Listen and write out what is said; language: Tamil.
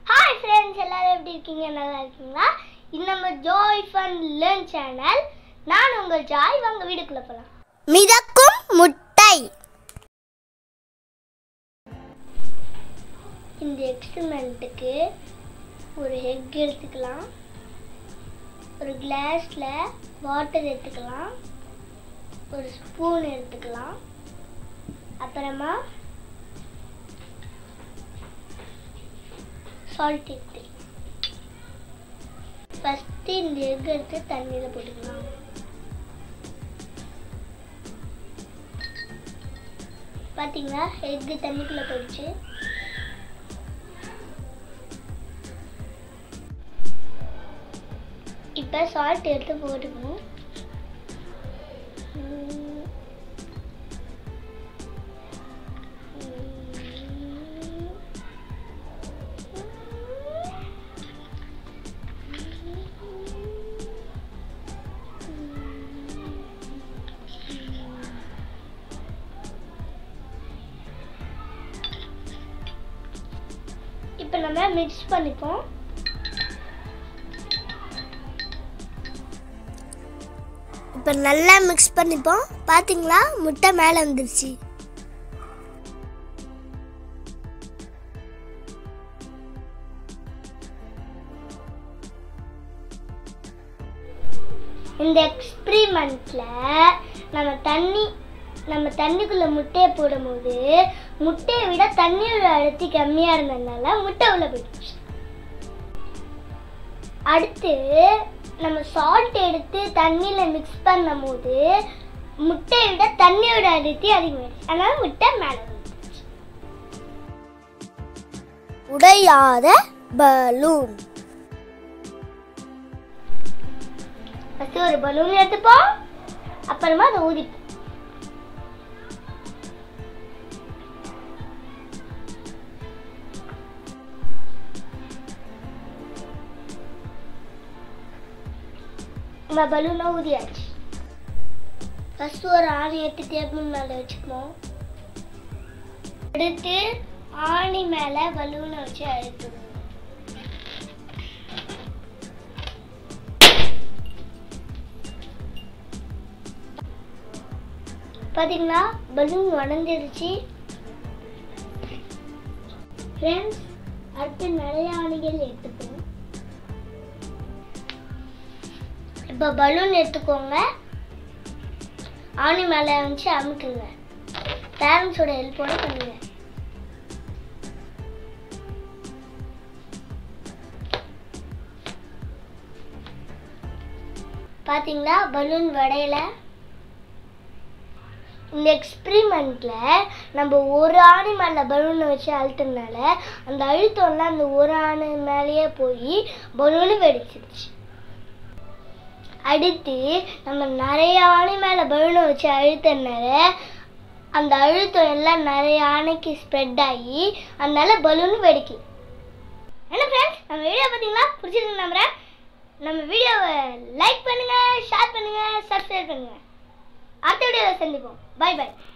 ஹாய் ஃப்ரெண்ட்ஸ் எல்லாரும் எப்படி இருக்கீங்க நல்லா இருக்கீங்களா இது நம்ம ஜாய் ஃபன் லேர்ன் சேனல் நான் உங்கள் ஜாய் வாங்க வீடுக்குள்ள போகலாம் மிதக்கும் முட்டை இந்த எக்ஸ்பெரிமெண்ட்டுக்கு ஒரு எக் எடுத்துக்கலாம் ஒரு கிளாஸில் வாட்டர் எடுத்துக்கலாம் ஒரு ஸ்பூன் எடுத்துக்கலாம் அப்புறமா சால்ட் எடுத்து ஃபஸ்ட்டு இந்த எக் எடுத்து தண்ணியில் போட்டுக்கலாம் பார்த்தீங்களா எக்கு தண்ணிக்குள்ளே போயிடுச்சு இப்போ சால்ட் எடுத்து போட்டுக்கணும் உம். உம். இப்போ நம்ம மிக்ஸ் பண்ணிப்போம் இப்போ நல்லா மிக்ஸ் பண்ணிப்போம் பாத்தீங்களா முட்டை மேலே வந்துருச்சு இந்த எக்ஸ்பிரிமெண்ட்ல நம்ம தண்ணி நம்ம தண்ணிக்குள்ள முட்டையை போடும்போது முட்டையை விட தண்ணியோட அழுத்தி கம்மியா இருந்ததுனால முட்டை உள்ள போயிடுச்சு அடுத்து நம்ம சால்ட் எடுத்து தண்ணியில மிக்ஸ் பண்ணும்போது முட்டையை விட தண்ணியோட அழுத்தி அதிகமாயிடுச்சு அதனால முட்டை மேலே வந்துச்சு உடையாத பலூன் ஃபஸ்ட்டு ஒரு பலூன் எடுத்துப்போம் அப்புறமா அதை ஊதிப்போம் நம்ம பலூனை ஊதியாச்சு ஃபஸ்ட்டு ஒரு ஆணி எடுத்து டேபிள் மேலே வச்சுக்குவோம் அடுத்து ஆணி மேலே பலூனை வச்சு அழுத்துவோம் பார்த்தீங்களா பலூன் உடஞ்சிருச்சு ஃப்ரெண்ட்ஸ் அடுத்து நிறைய ஆணிகள் எடுத்துப்போம் இப்போ பலூன் எடுத்துக்கோங்க ஆணி மேலே வச்சு அமுக்குங்க பேரண்ட்ஸோட ஹெல்ப்போட பண்ணுங்க பார்த்தீங்களா பலூன் வடையில இந்த எக்ஸ்பிரிமெண்ட்டில் நம்ம ஒரு ஆணி மேலே பலூனை வச்சு அழுத்தனால அந்த அழுத்தம்லாம் அந்த ஒரு ஆணி மேலேயே போய் பலூனு வெடிச்சிருச்சு அடுத்து நம்ம நிறைய ஆணி மேலே பலூனை வச்சு அழுத்தனால அந்த அழுத்தம் எல்லாம் நிறைய ஆணைக்கு ஸ்ப்ரெட் ஆகி அதனால பலூன் வெடிக்கும் என்ன ஃப்ரெண்ட்ஸ் நம்ம வீடியோ பார்த்தீங்களா பிடிச்சிருக்கு நம்புறேன் நம்ம வீடியோவை லைக் பண்ணுங்க ஷேர் பண்ணுங்க சப்ஸ்கிரைப் பண்ணுங்க அடுத்த வீடியோவில் சந்திப்போம் பை பை